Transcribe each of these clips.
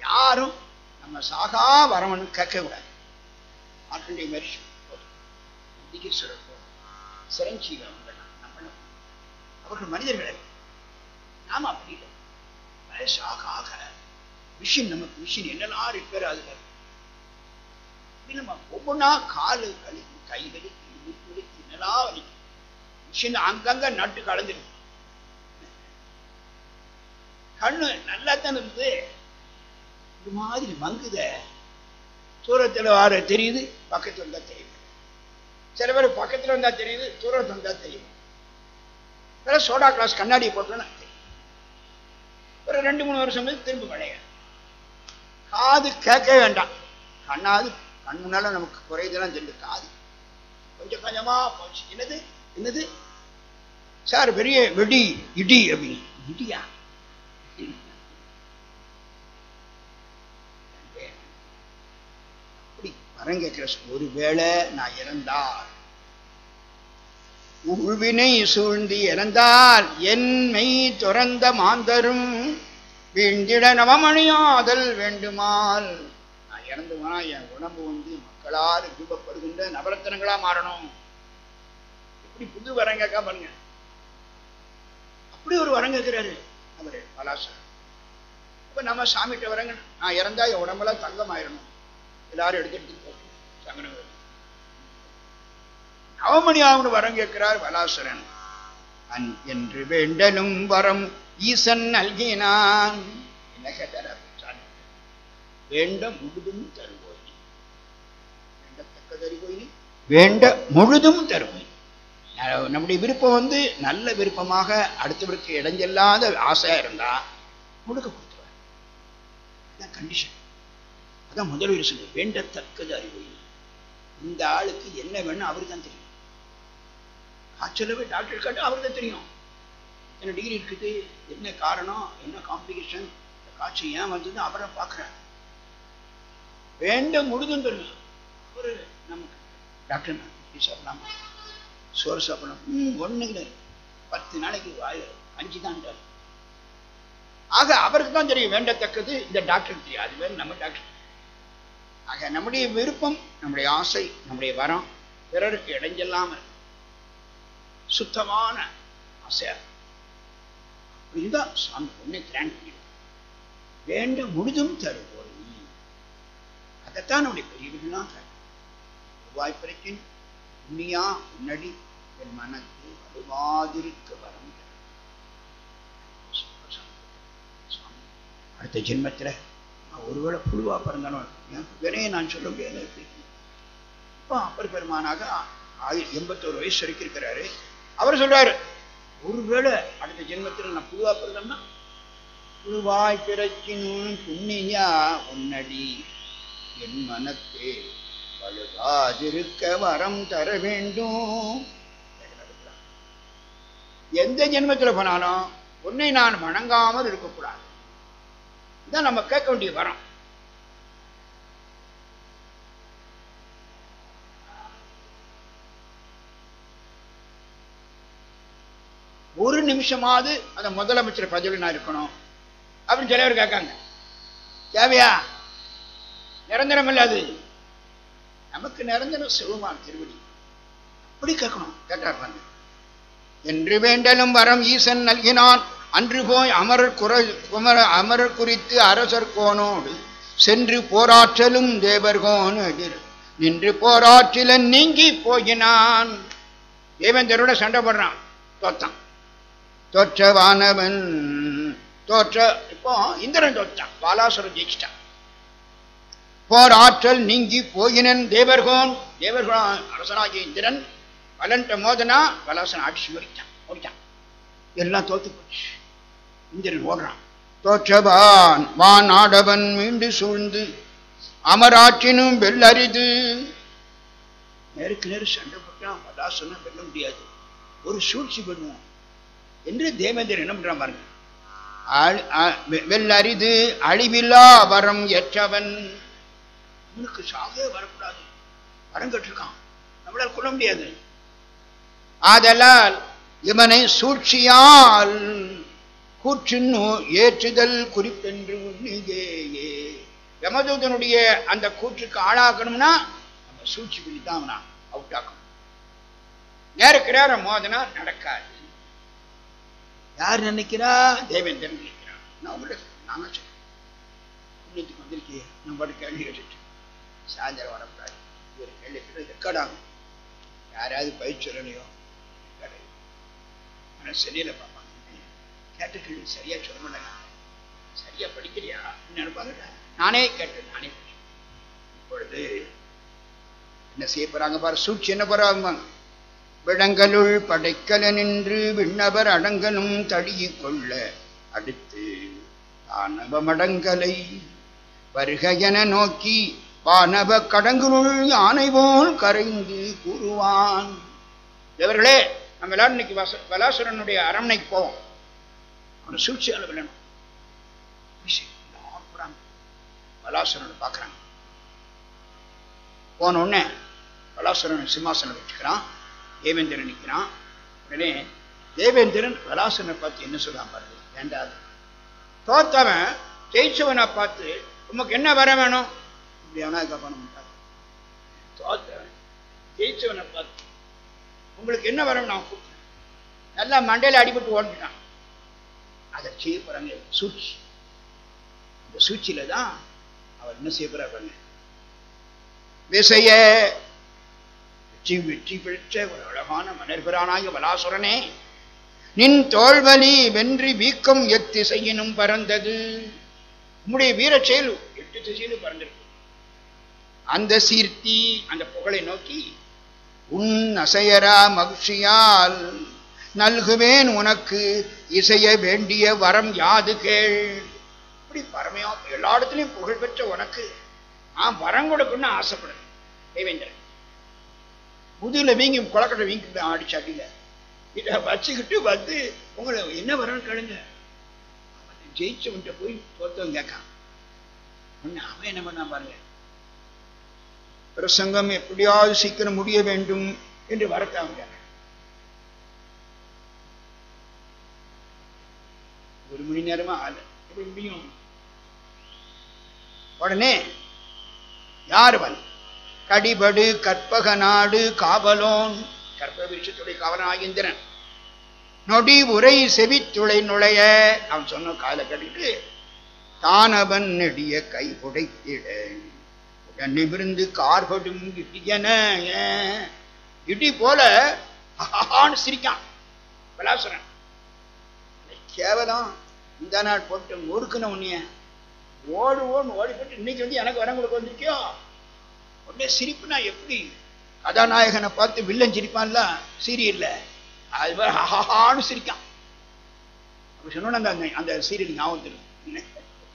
யாரும் நம்ம சாகா வரவன்னு கேட்க கூடாது ஆற்றண்டை மரிச்சு திகீஸ்வரர் போதும் சிரஞ்சீவன் நம்மளும் அவர்கள் மனிதர்கள் அல்ல. நாம அப்படி இல்லை வயசு ஆக ஆக மிஷின் நமக்கு மிஷின் என்னெல்லாம் ரிப்பேர் ஆகுது அப்படி நம்ம ஒவ்வொன்றா காலு வலிக்கும் கை வலிக்கும் இடுப்பு வலிக்கும் என்னெல்லாம் வலிக்கும் மிஷின் அங்கங்க நட்டு கலந்துருக்கு கண்ணு நல்லா தான் இருக்குது இது மாதிரி மங்குத தூரத்தில் வர தெரியுது பக்கத்துல வந்தா தெரியுது சில பேர் பக்கத்துல வந்தா தெரியுது தூரத்துல வந்தா தெரியும் வேற சோடா கிளாஸ் கண்ணாடி போட்டோன்னா தெரியும் ஒரு ரெண்டு மூணு வருஷம் கழிச்சு திரும்ப பழைய காது கேட்க வேண்டாம் கண்ணாது கண் முன்னால நமக்கு குறைதெல்லாம் தெரிஞ்சு காது கொஞ்சம் கொஞ்சமா போச்சு என்னது என்னது சார் பெரிய வெடி இடி அப்படின்னு இடியா அப்படி வரம் கேட்கிற ஒருவேளை நான் இறந்தால் உள்வினை சூழ்ந்து இறந்தால் என் மெய் துறந்த மாந்தரும் வீழ்ந்திட நவமணியாதல் வேண்டுமால் நான் இறந்து போனா என் உடம்பு வந்து மக்களால் விரும்பப்படுகின்ற நவரத்தனங்களா மாறணும் எப்படி புது வரம் கேட்க பாருங்க அப்படி ஒரு வரம் கேட்கிறாரு அவரு பலாசர் இப்ப நம்ம சாமிகிட்ட வரங்க நான் இறந்தா என் உடம்பெல்லாம் தங்கம் ஆயிரணும் எல்லாரும் எடுத்துட்டு போட்டு சங்கரன் நவமணி ஆகணும் வரம் கேட்கிறார் வலாசுரன் அன் என்று வேண்டலும் வரம் ஈசன் நல்கினான் என்ன கேட்டார் சாமி? வேண்ட முழுதும் தருவோய் வேண்டத்தக்க தருவோய் வேண்ட முழுதும் தருவோய் அஹ் நம்முடைய விருப்பம் வந்து நல்ல விருப்பமாக அடுத்தவருக்கு இடைஞ்சல்லாத ஆசையா இருந்தா முழுக்க கொடுத்துருவார் அதான் கண்டிஷன் அதான் முதல் சொல்லு வேண்டத்தக்கது அறிவு இந்த ஆளுக்கு என்ன வேணும் அவருக்கு தான் தெரியும் காய்ச்சல போய் டாக்டர் கேட்டு அவருக்கு தான் தெரியும் என்ன டிகிரி இருக்குது என்ன காரணம் என்ன காம்ப்ளிகேஷன் காய்ச்சல் ஏன் வந்தது அவரை பார்க்குறேன் வேண்ட முழுதும் தெரியும் ஒரு நமக்கு டாக்டர் இப்படி சாப்பிடலாமா சோறு சாப்பிடலாம் ம் ஒண்ணு கிடையாது பத்து நாளைக்கு வாய் அஞ்சு தான் ஆக அவருக்கு தான் தெரியும் வேண்டத்தக்கது இந்த டாக்டருக்கு தெரியும் அது வேறு நம்ம டாக்டர் ஆக நம்முடைய விருப்பம் நம்முடைய ஆசை நம்முடைய வரம் பிறருக்கு இடைஞ்சல்லாமல் சுத்தமான ஆசையா இதுதான் சாமி ஒண்ணு கிராண்ட் பண்ணிடும் வேண்ட முழுதும் தருவோம் நீ அதைத்தான் நம்முடைய பெரியவர்கள்லாம் ரூபாய் பிரச்சின் உண்மையா உன்னடி என் மனத்து வலுவாதிருக்க வரம் தரும். சாமி, அடுத்த ஜென்மத்துல நான் ஒருவேளை புழுவா பிறந்தாலும் என் வினையை நான் சொல்ல முடியாது இப்போ அப்பர் பெருமானாக ஆயி- எண்பத்தோரு வயசு வரைக்கும் இருக்கிறாரு அவர் சொல்றாரு ஒருவேளை அடுத்த ஜென்மத்தில் நான் புழுவா பிறந்தேன்னா புழுவாய் பிறச்சினும் புண்ணியா உன்னடி என் மனத்தே பழுதாதிருக்க வரம் தர வேண்டும் எந்த ஜென்மத்தில் போனாலும் உன்னை நான் வணங்காமல் இருக்கக்கூடாது இதான் நம்ம கேட்க வேண்டிய வரம் ஒரு நிமிஷமாவது அந்த முதலமைச்சர் பதவியில் நான் இருக்கணும் அப்படின்னு சில பேர் கேட்காங்க தேவையா நிரந்தரம் இல்லாது நமக்கு நிரந்தரம் சிவமான் திருவடி அப்படி கேட்கணும் கேட்டார் பாருங்க என்று வேண்டலும் வரம் ஈசன் நல்கினான் அன்று போய் அமரர் குற குமர அமரர் குறித்து அரசர் கோனோடு சென்று போராற்றலும் தேவர்கோன் எதிர் நின்று போராற்றிலன் நீங்கி போகினான் தேவேந்தரோட சண்டை போடுறான் தோத்தான் தோற்றவானவன் தோற்ற இப்போ இந்திரன் தோற்றான் பாலாசுரன் ஜெயிச்சிட்டான் போர் ஆற்றல் நீங்கி போயினன் தேவர்கோன் தேவர்கோன் அரசனாகிய இந்திரன் பலன்ட்ட மோதனா பலாசன் ஆட்சி முடிச்சான் முடிச்சான் எல்லாம் தோத்து போச்சு இந்திரன் ஓடுறான் தோற்றவான் வான் ஆடவன் மீண்டு சூழ்ந்து அமராற்றினும் வெள்ளரிது நேருக்கு நேரு சண்டை போட்டான் பலாசனை வெல்ல முடியாது ஒரு சூழ்ச்சி பண்ணுவோம் என்று தேவேந்திரன் என்ன பண்றான் பாருங்க அழி- அ- வெ- வெள்ளரிது அழிவில்லா வரம் ஏற்றவன் அவனுக்கு சாகவே வரக்கூடாது வரம் கட்டிருக்கான் நம்மளால கொள்ள முடியாது ஆதலால் இவனை சூழ்ச்சியால் கூற்றின் ஏற்றுதல் குறிப்பென்று உண்ணிகேயே யமதூதனுடைய அந்த கூற்றுக்கு ஆளாக்கணும்னா நம்ம சூழ்ச்சி பண்ணி தான் அவனை அவுட் ஆக்கணும் நேருக்கு நேரம் மோதனா நடக்காது யார் நினைக்கிறா தேவேந்திரன் நினைக்கிறான் நான் உங்கள்கிட்ட நாங்க சொல்றேன் புண்ணியத்துக்கு வந்திருக்கே நம்ம பாட்டு கேள்வி கேட்டுட்டு சாயந்தரம் வரக்கூடாது ஒரு கேள்வி கேட்டு ரெக்கார்டாகும் யாராவது பயிர் சொல்லலையோ ரெக்கார்டு ஆனால் சரியில்லை பார்ப்பாங்க கேட்ட கேள்வி சரியா சொல்ல மாட்டாங்க சரியா படிக்கிறியா நினைப்பாங்க நானே கேட்டேன் நானே படிச்சேன். இப்பொழுது என்ன செய்ய போறாங்க பாரு சூழ்ச்சி என்ன போறாங்க விடங்களுள் படைக்கல நின்று விண்ணவர் அடங்கலும் தடியிக் கொள்ள அடுத்து ஆனவ மடங்கலை வருக என நோக்கி வானவ கடங்குளுள் யானை போல் கரைந்து கூறுவான் இவர்களே நம்ம எல்லாரும் இன்னைக்கு வச பலாசுரனுடைய அரண்மனைக்கு போவோம் அவனை சூழ்ச்சியால் விழணும் எல்லாரும் போறாங்க பலாசுரனை பார்க்குறாங்க போன உடனே பலாசுரன் சிம்மாசனம் வச்சுக்கிறான் தேவேந்திரன் நிற்கிறான் உடனே தேவேந்திரன் பலாசுரனை பார்த்து என்ன சொல்றான் பாருங்க வேண்டாது தோத்தவன் ஜெயிச்சவனை பார்த்து உமக்கு என்ன வர வேணும் இப்படி அவனா பண்ண மாட்டார் தோத்தவன் ஜெயிச்சவனை பார்த்து உங்களுக்கு என்ன வரும் நான் கூப்பிட்டேன் நல்லா மண்டையில அடிபட்டு ஓடிட்டான் அதை செய்ய போறாங்க சூழ்ச்சி இந்த சூழ்ச்சியில தான் அவர் என்ன செய்ய போறார் பாருங்க விசைய வெற்றி வெற்றி பிடிச்ச ஒரு அழகான மன்னர்பிரானாய வலாசுரனே நின் தோல்வலி வென்றி வீக்கம் எத்திசையினும் பறந்தது உம்முடைய வீரச் செயல் எட்டு திசையிலும் பறந்திருக்கு அந்த சீர்த்தி அந்த புகழை நோக்கி உன் அசையரா மகிழ்ச்சியால் நல்குவேன் உனக்கு இசைய வேண்டிய வரம் யாது கேள் இப்படி பரமையா எல்லா இடத்துலையும் புகழ் பெற்ற உனக்கு நான் வரம் கொடுக்கணும்னு ஆசைப்படுறேன் தேவேந்திரன் முதுகுல வீங்கி குளக்கட்டை வீங்கி அடிச்சு அடியில இதை வச்சுக்கிட்டு வந்து உங்களை என்ன வரணும் கேளுங்க அவன் ஜெயிச்சவன்கிட்ட போய் தோத்தவன் கேட்கான் உடனே அவன் என்ன பண்ணா பாருங்க பிரசங்கம் எப்படியாவது சீக்கிரம் முடிய வேண்டும் என்று வரத்தை அவன் கேட்கிறான். ஒரு மணி நேரமா ஆல எப்படி முடியும் உடனே யார் வன் கடிபடு கற்பக நாடு காவலோன் கற்ப விருஷத்துடைய காவலன் இந்திரன் நொடி உரை செவித்துளை நுழைய அவன் சொன்ன காலை கட்டிட்டு தானவன் நெடிய கை புடைத்திட உடன் நிமிர்ந்து கார்படும் இடியன இடி போல ஆன்னு சிரிக்கான் பலாசுரன் கேவலம் இந்த நாள் போட்டு முறுக்குன உன்னைய ஓடு ஓடு ஓடி போட்டு இன்னைக்கு வந்து எனக்கு வரம் கொடுக்க வந்திருக்கியோ உடனே சிரிப்புனா எப்படி கதாநாயகனை பார்த்து வில்லன் சிரிப்பான்ல சீரியல்ல அது மாதிரி ஹஹான்னு சிரிக்கான் அப்படி சொன்னோன்னு அந்த அந்த- அந்த சீரியல் ஞாபகம் தெரியும்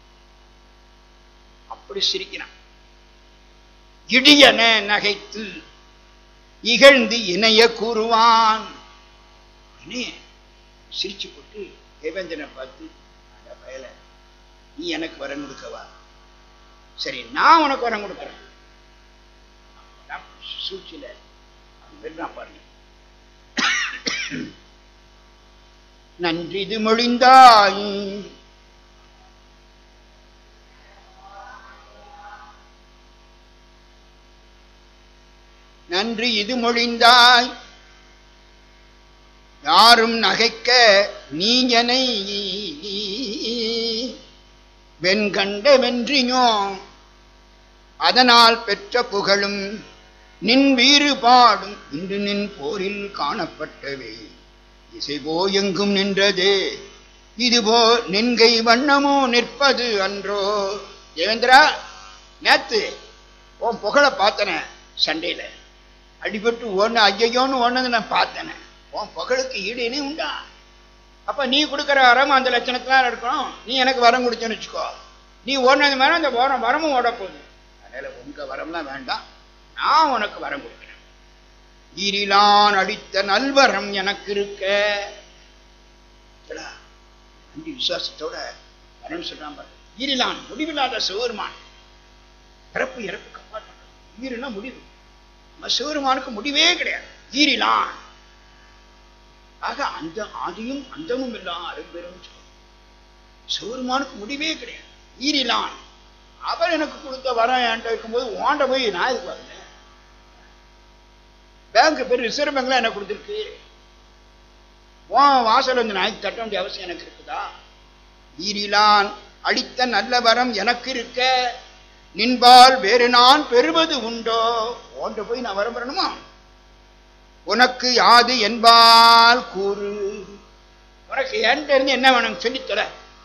அப்படி சிரிக்கிறான் இடியன நகைத்து இகழ்ந்து இணைய கூறுவான் உடனே சிரிச்சு போட்டு தேவேந்திரனை பார்த்து அந்த பயல நீ எனக்கு வரம் கொடுக்கவா சரி நான் உனக்கு வரம் கொடுக்குறேன் அப்பதான் சூழ்ச்சியில அவன் வெல்றான் பாருங்க நன்றிது மொழிந்தாய் நன்றி இது மொழிந்தாய் யாரும் நகைக்க நீ எனை வெண்கண்ட வென்றியோ அதனால் பெற்ற புகழும் நின் வீறு பாடும் இன்று நின் போரில் காணப்பட்டவை இசைபோ எங்கும் நின்றதே இதுபோ நின்கை வண்ணமோ நிற்பது அன்றோ தேவேந்திரா நேத்து உன் புகழை பார்த்தனே சண்டையில அடிபட்டு ஓடுன ஐயோன்னு ஓடுனது நான் பார்த்தேனே உன் புகழுக்கு ஈடு இணை உண்டா அப்ப நீ கொடுக்குற வரம் அந்த லட்சணத்துல இருக்கணும் நீ எனக்கு வரம் கொடுத்தேன்னு வச்சுக்கோ நீ ஓடினது மேல அந்த வரம் வரமும் ஓட போகுது அதனால உங்க வரம்லாம் வேண்டாம் நான் உனக்கு வரம் கொடுக்கிறேன் ஈரிலான் அடித்த நல்வரம் எனக்கு இருக்க இல்லடா, நன்றி விசுவாசத்தோட வரணும் சொல்றான் பாரு ஈரிலான் முடிவில்லாத சிவருமான் பிறப்பு இறப்பு காப்பாற்ற ஈருனா முடிவு நம்ம சிவருமானுக்கு முடிவே கிடையாது ஈரிலான் ஆக அந்த ஆதியும் அந்தமும் எல்லாம் அரும்பெரும் சிவருமானுக்கு முடிவே கிடையாது ஈரிலான் அவர் எனக்கு கொடுத்த வரம் என்கிட்ட இருக்கும்போது ஓண்ட போய் நான் இதுக்கு வரல பேங்க் பேர் ரிசர்வ் பேங்க்ல என்ன கொடுத்துருக்கு உன் வாசல் வந்து நான் தட்ட வேண்டிய அவசியம் எனக்கு இருக்குதா ஈரிலான் அளித்த நல்ல வரம் எனக்கு இருக்க நின்பால் வேறு நான் பெறுவது உண்டோ ஓண்ட போய் நான் வரம் பெறணுமா உனக்கு யாது என்பால் கூறு உனக்கு என்கிட்ட இருந்து என்ன வேணும் சொல்லித்தர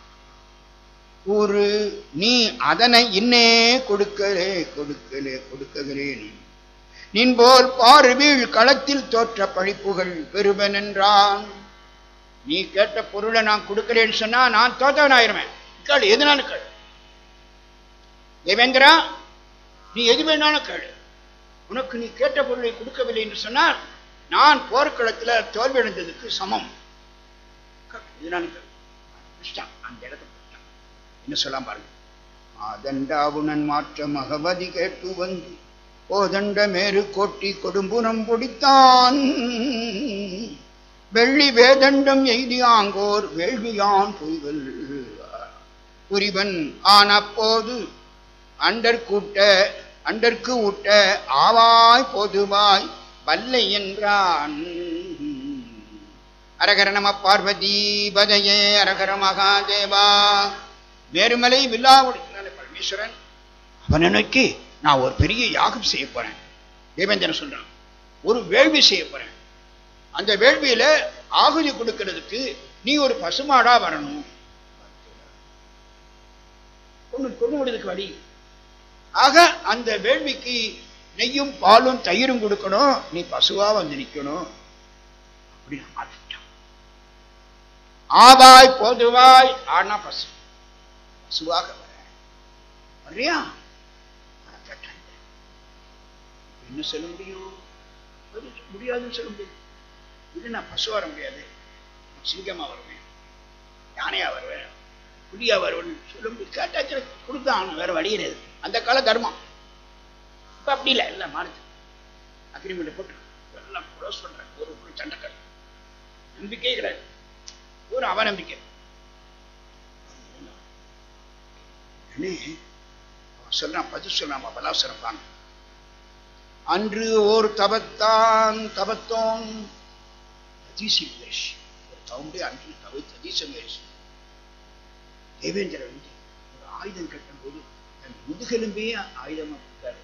கூறு நீ அதனை இன்னே கொடுக்கலே கொடுக்கலே கொடுக்குகிறேன் நின்போல் பார்வீழ் களத்தில் தோற்ற பழிப்புகள் பெருவன் என்றான் நீ கேட்ட பொருளை நான் கொடுக்கிறேன்னு சொன்னா நான் தோத்தவன் ஆயிருவேன் கேளு எதுனாலும் கேளு தேவேந்திரா நீ எது வேணாலும் கேளு உனக்கு நீ கேட்ட பொருளை கொடுக்கவில்லை என்று சொன்னால் நான் போர்க்களத்தில் தோல்வி அடைந்ததுக்கு சமம் இதுனாலும் கேளு புடிச்சிட்டான். அந்த இடத்தை புடிச்சிட்டான். என்ன சொல்லாம் பாருங்க ஆதண்டாவுணன் மாற்ற மகவதி கேட்டு வந்து கோதண்ட மேரு கோட்டி கொடும்புனம் பொடித்தான் வெள்ளி வேதண்டம் எய்தியாங்கோர் வேள்வியான் பொய்கள் புரிவன் ஆனப்போது அண்டர் கூட்ட அண்டர்க்கு ஊட்ட ஆவாய் பொதுவாய் வல்லை என்றான் அரகர நம பார்வதி பதையே அரகர மகாதேவா மேருமலை வில்லாவுடைய பரமேஸ்வரன் அவனை நோக்கி நான் ஒரு பெரிய யாகம் செய்ய போறேன் தேவேந்திரன் சொல்றான் ஒரு வேள்வி செய்ய போறேன் அந்த வேள்வியில ஆகுதி கொடுக்கிறதுக்கு நீ ஒரு பசுமாடா வரணும் கொண்டு கொண்டு விடுறதுக்கு வழி ஆக அந்த வேள்விக்கு நெய்யும் பாலும் தயிரும் கொடுக்கணும் நீ பசுவா வந்து நிக்கணும் அப்படின்னு மாத்திட்டான் ஆவாய் போதுவாய் ஆனா பசு பசுவாக வர வர்றியா வரக்கட்டான். என்ன சொல்ல முடியும் அது முடியாதுன்னு சொல்ல முடியாது இது நான் பசு வர முடியாது நான் சிங்கமா வருவேன் யானையா வருவேன் புலியா வருவேன் சொல்ல முடியாது கேட்டாச்சு கொடுத்தான் வேற வழி கிடையாது அந்த கால தர்மம் இப்ப அப்படி இல்லை எல்லாம் மாறுது அக்ரிமெண்ட் போட்டு எல்லாம் க்ளோஸ் பண்றேன் ஒரு ஒரு சண்டைக்கார நம்பிக்கையே கிடையாது ஒரு அவநம்பிக்கை அண்ணே, அவன் சொல்றான் பதில் சொல்றான் அப்பெல்லாம் சிறப்பாங்க அன்று ஓர் தபத்தான் தபத்தோன் ததீசிவேஷ் ஒரு தவுண்டே அன்று தவை ததீசவேஷ் தேவேந்திரன் வந்து ஒரு ஆயுதம் கட்டும்போது தன் முதுகெலும்பே ஆயுதமா கொடுத்தாரு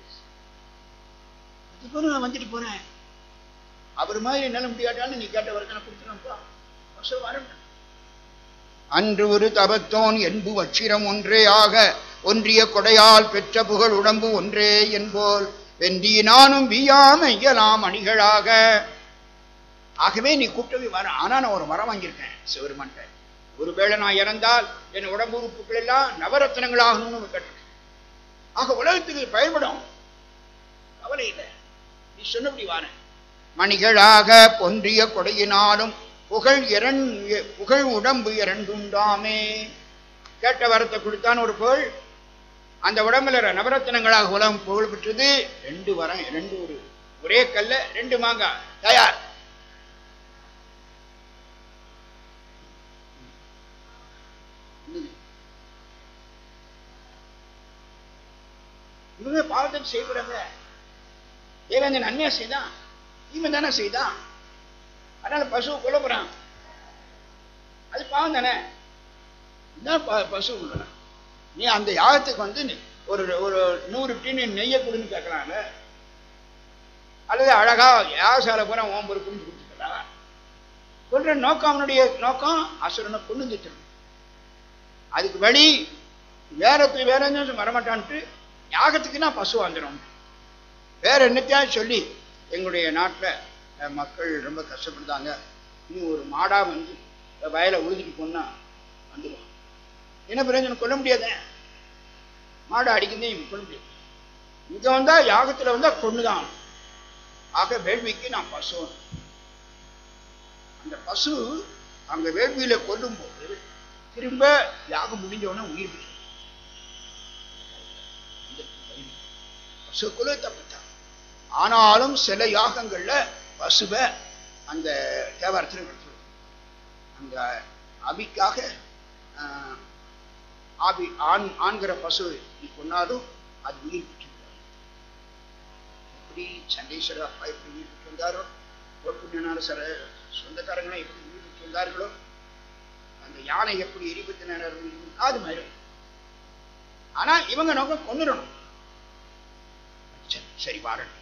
அது போல நான் வந்துட்டு போறேன் அவர் மாதிரி என்னால முடியாட்டான்னு நீ கேட்ட வரைக்கும் கொடுத்துனப்பா வருஷம் வரணும் அன்று ஒரு தபத்தோன் என்பு வச்சிரம் ஒன்றே ஆக ஒன்றிய கொடையால் பெற்ற புகழ் உடம்பு ஒன்றே என்போல் வென்றி நானும் வீயாம இயலாம் அணிகளாக ஆகவே நீ கூட்டவே வர ஆனா நான் ஒரு மரம் வாங்கியிருக்கேன் சிவருமன்ட்ட ஒருவேளை நான் இறந்தால் என் உடம்பு உறுப்புகள் எல்லாம் நவரத்னங்களாகணும்னு கேட்டிருக்கேன் ஆக உலகத்துக்கு பயன்படும் கவலை இல்லை நீ சொன்னபடி வார மணிகளாக பொன்றிய கொடையினாலும் புகழ் இரண் புகழ் உடம்பு இரண்டுண்டாமே கேட்ட வரத்தை கொடுத்தான் ஒரு புகழ் அந்த உடம்புல நவரத்தினங்களாக உலகம் புகழ் பெற்றது ரெண்டு வரம் ரெண்டு ஒரு ஒரே கல்ல ரெண்டு மாங்காய் தயார் இவங்க பாவத்தை செய்யக்கூடாங்க தேவேந்திரன் நன்மையா செய்தான் இவன் தானே செய்தான் அதனால பசுவை கொல்ல போறான் அது பாவம் தானே இதான் ப- பசு கொல்லலாம் நீ அந்த யாகத்துக்கு வந்து நீ ஒரு ஒரு நூறு டின்னு நெய்யை கொடுன்னு கேட்கலாங்க அல்லது அழகா யாகசாலை பூரா ஓம் பொறுப்புன்னு கொடுத்துக்கலாம் கொன்ற நோக்கம் அவனுடைய நோக்கம் அசுரனை கொண்டு திட்டணும் அதுக்கு வழி வேற போய் வேற எதுவும் வரமாட்டான்ட்டு யாகத்துக்குன்னா பசு வந்துடும் வேற என்னத்தையாவது சொல்லி எங்களுடைய நாட்டில் மக்கள் ரொம்ப கஷ்டப்படுத்தாங்க நீ ஒரு மாடா வந்து வயலை உழுதுட்டு போனா வந்துடுவான் என்ன பிரயோஜனம் கொல்ல முடியாதே மாடு அடிக்கிறதே இவன் கொல்ல முடியாது இங்க வந்தா யாகத்துல வந்தா கொண்டுதான் ஆக வேள்விக்கு நான் பசு அந்த பசு அங்க வேள்வியில கொல்லும் போது திரும்ப யாகம் முடிஞ்ச உடனே உயிர் பெற்றது. பசு கொலை தப்பித்தான் ஆனாலும் சில யாகங்கள்ல பசுவை அந்த தேவாரத்தில் எடுத்துருவோம் அந்த அபிக்காக ஆஹ், ஆபி ஆண் ஆண்கிற பசு நீ கொன்னாலும் அது உயிர் பெற்று எப்படி சண்டீஸ்வரர் அப்பா எப்படி உயிர் பெற்று வந்தாரோ கோப்புண்யனார சர சொந்தக்காரங்களும் எப்படி உயிர் பெற்று வந்தார்களோ அந்த யானை எப்படி எரிபத்து நேரம் அது மாதிரி ஆனா இவங்க நோக்கம் கொண்டுடணும் சரி, சரி வாரட்டும்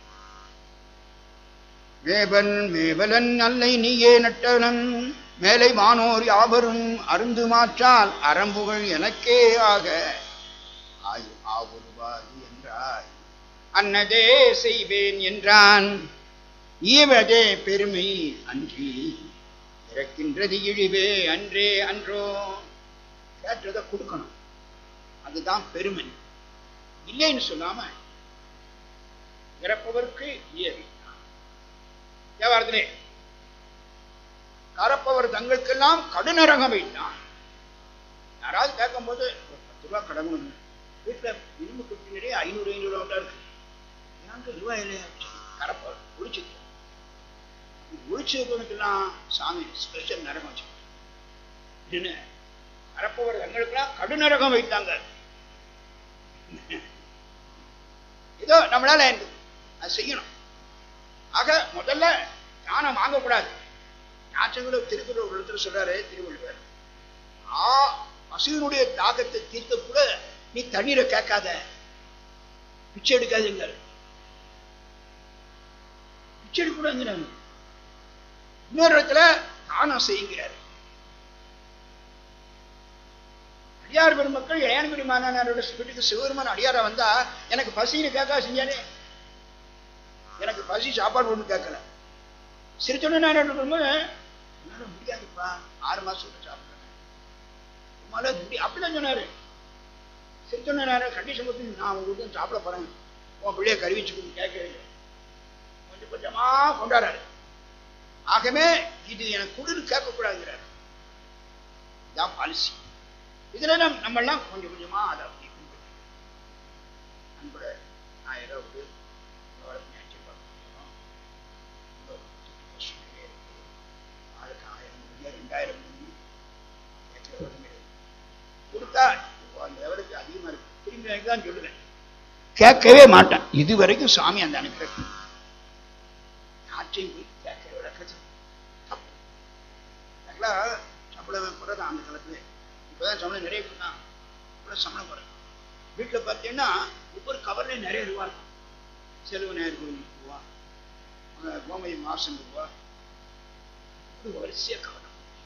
மேபன் மேபலன் அல்லை நீயே நட்டவன் மேலை வானோர் யாவரும் அருந்து மாற்றால் அறம்புகள் எனக்கே ஆக ஆயு ஆவுருவாது என்றாய் அன்னதே செய்வேன் என்றான் ஈவதே பெருமை அன்றி இறக்கின்றது இழிவே அன்றே அன்றோ கேட்டதை கொடுக்கணும் அதுதான் பெருமை இல்லைன்னு சொல்லாம இறப்பவருக்கு இயவி வியாபாரத்திலே கரப்பவர் தங்களுக்கெல்லாம் கடுநரகம் வைத்தான் யாராவது கேட்கும்போது ஒரு பத்து ரூபா கடன் கொடுங்க. வீட்டுல இரும்பு குட்டினரே ஐநூறு ஐநூறு ரூபா இருக்கு எனக்கு ரூபாய் இல்லையா கரப்பவர் ஒழிச்சுக்கு ஒழிச்சவனுக்கெல்லாம் சாமி ஸ்பெஷல் நரகம் வச்சு என்ன கரப்பவர் தங்களுக்கெல்லாம் கடுநரகம் வைத்தாங்க ஏதோ நம்மளால அது செய்யணும் ஆக முதல்ல ஞானம் வாங்கக்கூடாது ஞாச்சங்களும் திருக்குறள் ஒரு இடத்துல சொல்றாரு திருவள்ளுவர் ஆ பசுவினுடைய தாகத்தை தீர்க்க கூட நீ தண்ணீரை கேட்காத பிச்சை எடுக்காதுங்க பிச்சை எடுக்க கூடாதுங்கிறாங்க இன்னொரு இடத்துல தானம் செய்யுங்கிறார் அடியார் பெருமக்கள் இளையான்குடி மாநாடோட வீட்டுக்கு சிவபெருமான் அடியாரா வந்தா எனக்கு பசின்னு கேட்கா செஞ்சானே எனக்கு பசி சாப்பாடு ஒண்ணு கேட்கல சிரிச்சோன்னு நான் என்ன பண்ணுவேன் என்னால முடியாதுப்பா ஆறு மாசம் விட்டு சாப்பிடுறேன் உமால முடி அப்படிதான் சொன்னாரு சிரிச்சோன்னு நான் கண்டிஷன் கொடுத்து நான் உங்களுக்கு சாப்பிட போறேன் உன் பிள்ளைய கருவிச்சு கேட்கவே இல்லை கொஞ்சம் கொஞ்சமா கொண்டாடுறாரு ஆகவே இது எனக்கு கொடுன்னு கேட்கக்கூடாதுங்கிறாரு இதான் பாலிசி இதுல நம்ம நம்ம எல்லாம் கொஞ்சம் கொஞ்சமா அதை அப்படி பின்பற்றணும். அன்போட ஆயிரம் ஒரு வளர்ப்பு ஆச்சரியப்படுறோம் ஆளுக்கு ஆயிரம் முடியா ரெண்டாயிரம் மணி கேட்கிற விதமே இல்லை. கொடுத்தா இப்போ அந்த லெவலுக்கு அதிகமா இருக்கு திரும்பி எனக்கு தான் சொல்லுவேன் கேட்கவே மாட்டேன் இது வரைக்கும் சாமி அந்த அனுப்பிட்டு யாற்றையும் போய் கேட்கிற விளக்கத்து தப்பு ஆக்சுவலாக சம்பளம் கூட அந்த காலத்துல இப்போதான் சம்பளம் நிறைய கொடுத்தான் கூட சம்பளம் குறை வீட்டில் பார்த்தீங்கன்னா ஒவ்வொரு கவர்லேயும் நிறைய ரூபா இருக்கும் செலவு நேரம் கோயிலுக்கு ரூபா அஹ் கோமதி மாசம் ரூபா இப்படி வரிசையா கவனம்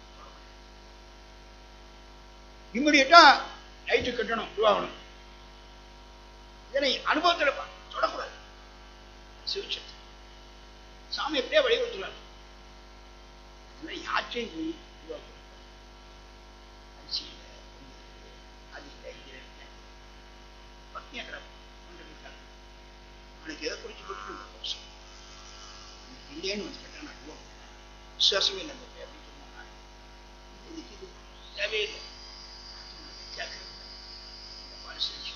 இம்மிடியட்டா நைட்டு கட்டணும் ரூபாவணும் இதனை அனுபவத்தில் பா- தொடக்கூடாது சிவச்சத்து சாமி எப்படியே வழிபடுத்துறாரு அதனால யாற்றையும் போய் ரூபா கொடுப்பாரு. அரிசி இல்லை, பொங்கல் இல்லை, அது இல்லை, இது இல்லை. பட்னியா கிடக்கும். கொண்டு போயிட்டாங்க. அவனுக்கு எதை குறிச்சு போட்டு வருஷம் இல்லைன்னு வந்து கேட்டா நான் ரூபா கொடுப்பேன். விசுவாசமே இல்லை அந்த பையன் அப்படின்னு சொன்னாங்க. இதுக்கு இது தேவையில்லை கேட்கறது இந்த மாதிரி செஞ்சு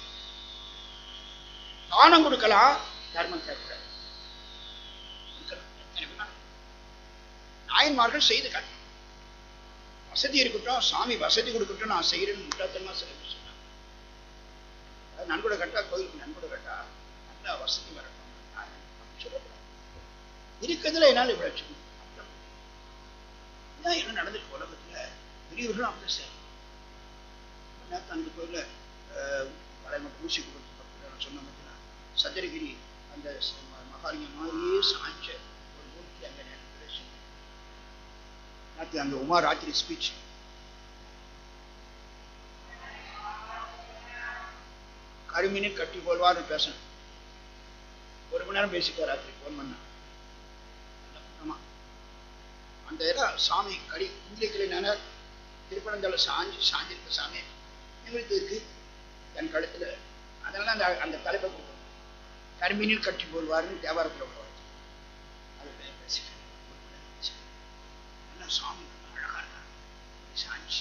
தானம் கொடுக்கலாம் தர்மம் கேட்கக்கூடாது கொடுக்கலாம். எத்தனை பேர் நாயன்மார்கள் செய்து காட்டணும் வசதி இருக்கட்டும் சாமி வசதி கொடுக்கட்டும் நான் செய்யறேன்னு முட்டாத்தனமா சில பேர் சொன்னாங்க அதாவது நன்கொடை கட்டா கோயிலுக்கு நன்கொடை கட்டா நல்லா வசதி வரட்டும் நான் அப்படி சொல்லக்கூடாது இருக்கிறதுல என்னால் இவ்வளவு வச்சுக்கணும் இதான் என்ன நடந்துட்டு உலகத்துல பெரியவர்களும் அப்படி செய்யணும் நேற்று அந்த கோயில தலைமை பூசி கொடுத்து பக்கத்துல நான் சொன்ன பார்த்தீங்கன்னா சதுரகிரி அந்த ச- ம- மகாலிங்கம் மாதிரியே சாய்ச்ச ஒரு மூர்த்தி அங்க நேரத்தில் சொன்னேன் நேற்று அந்த உமா ராத்திரி ஸ்பீச் கருமினு கட்டி போல்வார்னு பேசணும் ஒரு மணி நேரம் பேசிக்கோ ராத்திரி ஃபோன் பண்ண நல்ல கூட்டமா. அந்த இடம் சாமி கடி இந்திரிக்கலை நினைர் திருப்பனந்தால சாஞ்சி சாஞ்சிருக்க சாமி எங்களுக்கு இருக்கு என் கழுத்துல அதனால அந்த அந்த தலைப்பை கொடுக்கணும் கருமினில் கட்டி போல்வார்னு தேவாரத்தில் போவார் அது பேர் பேசிக்கிறேன் நல்லா சாமி நல்லா அழகா இருக்காங்க சாஞ்சி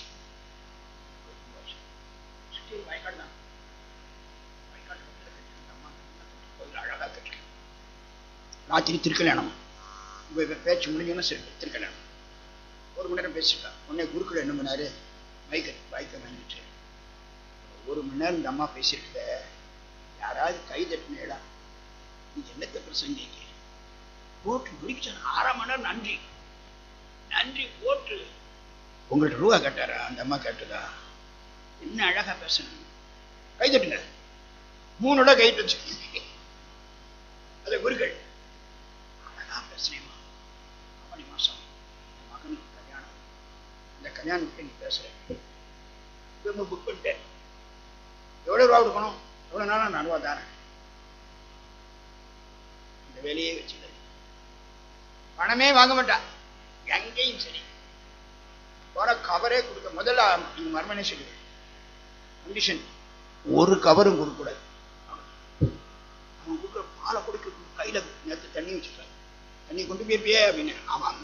சுற்றி வயக்காடு தான் வயக்காட்டு பக்கத்துல கட்டிருக்காங்க. அம்மா நல்லா கட்டி கோயில் அழகா கட்டிருக்காங்க. ராத்திரி திருக்கல்யாணம் இப்ப இப்ப பேச்சு முடிஞ்சோன்னா சரி திருக்கல்யாணம் ஒரு மணி நேரம் பேசிட்டா உடனே குருக்கள் என்ன பண்ணாரு மைக்க பைக்கை வாங்கிட்டு ஒரு மணி நேரம் இந்த அம்மா பேசியிருக்க யாராவது கை தட்டினேடா நீ என்னத்தை பிரசங்கிக்க போட்டு முடிக்க அரை மணி நேரம் நன்றி நன்றி போட்டு உங்கள்ட்ட ரூபா கேட்டாரா அந்த அம்மா கேட்டதா என்ன அழகா பேசணும் கை தட்டுங்க மூணோட கை தட்டு அது குருக்கள் அழகா பேசுறேம்மா ஆவணி மாசம் என் மகனுக்கு கல்யாணம் இந்த கல்யாணத்துக்கு நீ பேசுற இப்போ புக் பண்ணிட்டேன் எவ்வளவு ரூபா கொடுக்கணும் எவ்வளவு நாளா நான் ரூபா தாரேன் இந்த வேலையே வச்சுக்க பணமே வாங்க மாட்டா எங்கேயும் சரி போற கவரே கொடுக்க முதல்ல நீங்க மர்மனே சொல்லு கண்டிஷன் ஒரு கவரும் கொடுக்கூடாது அவன் கொடுக்குற பாலை கொடுக்க கையில நேரத்து தண்ணி வச்சுட்டான் தண்ணி கொண்டு போயிருப்பியே அப்படின்னு ஆமாங்க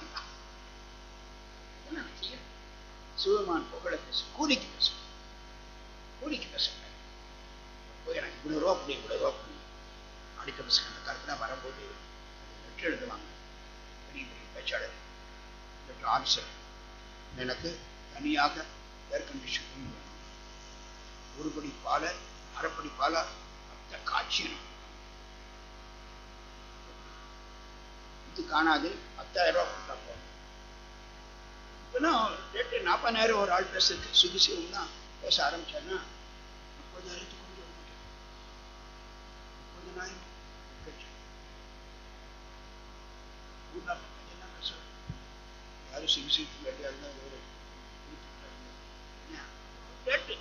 என்ன செய்ய? சிவமான் புகழ பேசு கூலிக்கு பேசு கூலிக்கு பேச போய் எனக்கு இவ்வளவு ரூபா கொடு இவ்வளவு ரூபா கொடு அடுத்த பசங்க அந்த கற்பனை வரும்போது லெட்டர் எழுதுவாங்க பெரிய பெரிய பேச்சாளர் லெட்டர் ஆன்சர் எனக்கு தனியாக ஏர் கண்டிஷன் ரூம் வேணும் ஒரு படி பாலை அரைப்படி பாலை அந்த காட்சி எனக்கு இது காணாது பத்தாயிரம் ரூபாய் கொடுத்தா போதும் இப்போனா ரேட்டு நாற்பதாயிரம் ஒரு ஆள் பேசுறதுக்கு சுகிசிவம் தான் பேச ஆரம்பிச்சாருன்னா முப்பதாயிரத்துக்கு கொண்டு வர மாட்டேன் முப்பதனாயிரம் பேச்சு. ஊர்ல பக்கத்துலாம் பேசுவாங்க. யாரும் சுகிசிவத்துக்கு வேண்டியா இருந்தா ஒரு என்ன? ரேட்டு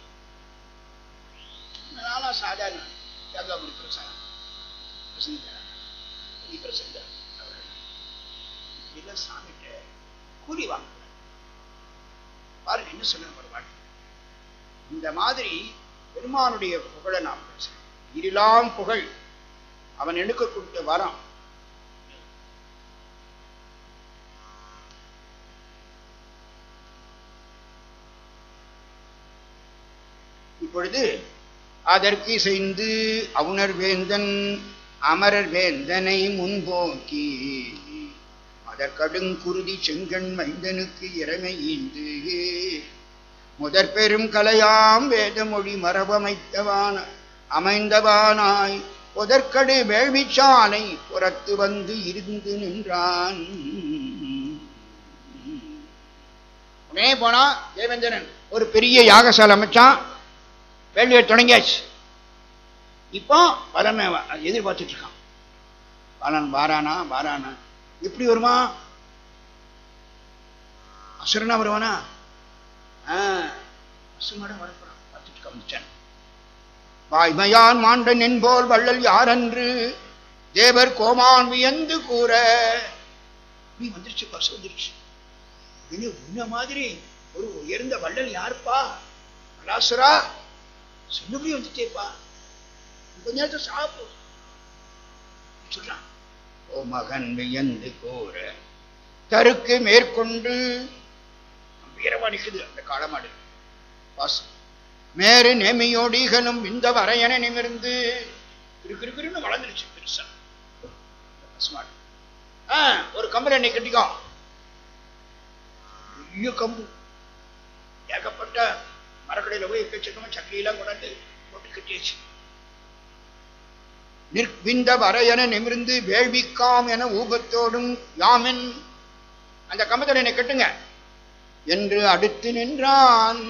நாளா சாதாரண தேங்காய் பிரசங்கம் பிரசங்கிக்கிறாங்க நீ பிரசங்க இல்லை சாமிகிட்ட கூலி வாங்க பாருங்க என்ன சொல்லுங்க ஒரு வாட்டி இந்த மாதிரி பெருமானுடைய புகழை நாம் பேசுறோம் இருளாம் புகழ் அவன் எடுக்க கொடுத்த வரம் இப்பொழுது அதற்கு செய்து அவுணர் வேந்தன் அமரர் வேந்தனை முன்போக்கி அதற்கடுங்குருதி செங்கண் மைந்தனுக்கு இறமை ஈந்து முதற் பெரும் கலையாம் வேதமொழி மரபமைத்தவான அமைந்தவானாய் புதற்கடு வேள்விச்சாலை புறத்து வந்து இருந்து நின்றான் உடனே போனா தேவேந்திரன் ஒரு பெரிய யாகசாலை அமைச்சான் வேள்வியை தொடங்கியாச்சு இப்போ பலனை எதிர்பார்த்துட்டு இருக்கான் பலன் வாரானா வாரானா எப்படி வருமா அசுரனா வருவானா அசுரனோட வரப்போறான் பார்த்துட்டு கவனிச்சான் வாய்மையான் மாண்டன் என்போல் வள்ளல் யாரென்று தேவர் கோமான் வியந்து கூற நீ வந்துருச்சு பசு வந்துருச்சு இனி உன்ன மாதிரி ஒரு உயர்ந்த வள்ளல் யாருப்பா பலாசுரா சொன்னபடி வந்துட்டேப்பா கொஞ்ச நேரத்தை சாப்பு சொல்றான் ஓ மகன் வியந்து கூற தருக்கு மேற்கொண்டு வீரமா நிக்குது அந்த காளமாடு பாசம் மேரு நேமியோடிகளும் இந்த வரையன நிமிர்ந்து கிருக்கிருன்னு வளர்ந்துருச்சு பெருசா பசுமாடு ஆ ஒரு கம்பெனி என்னை கட்டிக்கோ பெரிய கம்பு ஏகப்பட்ட மரக்கடையில போய் எக்கச்சக்கமா சக்கையெல்லாம் கொண்டாந்து போட்டு கட்டியாச்சு நிற்பிந்த வரையன நிமிர்ந்து வேள்விக்காம் என ஊபத்தோடும் யாமின் அந்த கம்பத்தோட என்னை கட்டுங்க என்று அடுத்து நின்றான்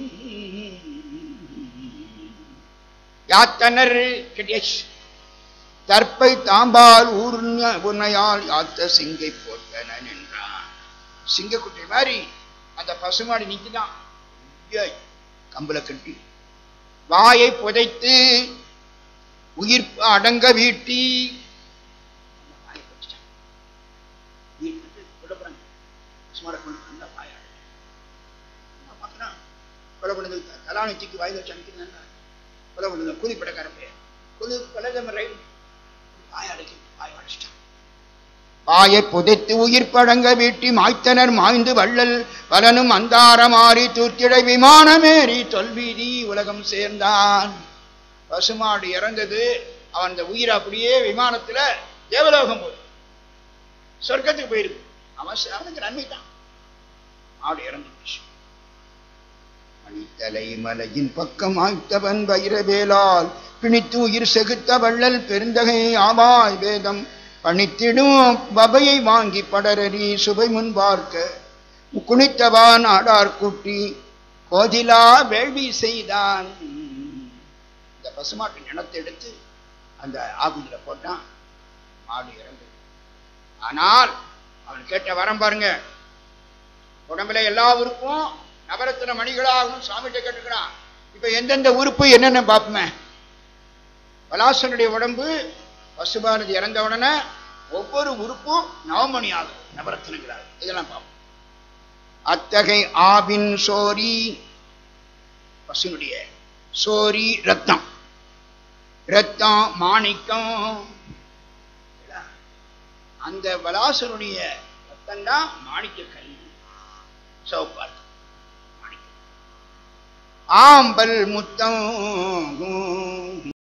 யாத்தனர் கட்டியாச்சு தற்பை தாம்பால் ஊர்ன உன்னையால் யாத்த சிங்கை போட்டன நின்றான் சிங்கக்குட்டி மாதிரி அந்த பசுமாடி நிக்குதான் ஐயா, கம்பள கட்டி வாயை புதைத்து உயிர் அடங்க வீட்டி அந்த வாயை புதைச்சிட்டான். வீட்டுக்கு கொலை பண்ணாங்க. பசுமாடை கொண்டு வந்தா வாயை அடைச்சு. நான் பார்க்கறேன், கொலை பண்ணது கலாநிதிக்கு வாயில் வச்சு அனுப்பினாங்க கொலை பண்ணது கூலிப்படக்கார பையன் கொலை கொலை ரயில் வாயை அடைக்கி வாயை அடைச்சிட்டான் வாயை புதைத்து உயிர் பழங்க வீட்டி மாய்த்தனர் மாய்ந்து வள்ளல் பலனும் அந்தாரமாறி தூர்த்திடை விமானமேறி தொல்வீதி உலகம் சேர்ந்தான் பசுமாடு இறந்தது அவன் அந்த உயிர் அப்படியே விமானத்துல தேவலோகம் போகுது சொர்க்கத்துக்கு போயிருக்கு அவன் ச- அவனுக்கு நன்மை தான் மாடு இறந்து போச்சு மணித்தலை மலையின் பக்கம் ஆய்த்தவன் வைரவேலால் பிணித்து உயிர் செகுத்த வள்ளல் பெருந்தகை ஆவாய் வேதம் பணித்திடும் பபையை வாங்கி படரறி சுவை முன் பார்க்க குனித்தவான் ஆடார் கூட்டி கோதிலா வேள்வி செய்தான் இந்த பசுமாட்டு நிலத்தை எடுத்து அந்த ஆகுதில போட்டான் மாடு இறந்து ஆனால் அவன் கேட்ட வரம் பாருங்க உடம்புல எல்லா உறுப்பும் நவரத்தின மணிகளாகவும் சாமிகிட்ட கேட்டுக்கிறான் இப்ப எந்தெந்த உறுப்பு என்னென்ன பார்ப்போமே பலாசனுடைய உடம்பு பசுபானது இறந்த உடனே ஒவ்வொரு உறுப்பும் நவமணி ஆகும் நவரத்தினங்களாக இதெல்லாம் பார்ப்போம் அத்தகை ஆவின் சோரி பசுனுடைய சோரி ரத்தம் ரத்தம் மாணிக்கம் அந்த வலாசனுடைய ரத்தம் தான் மாணிக்க கல் சிவப்பார் மாணிக்கம் ஆம்பல் முத்தம்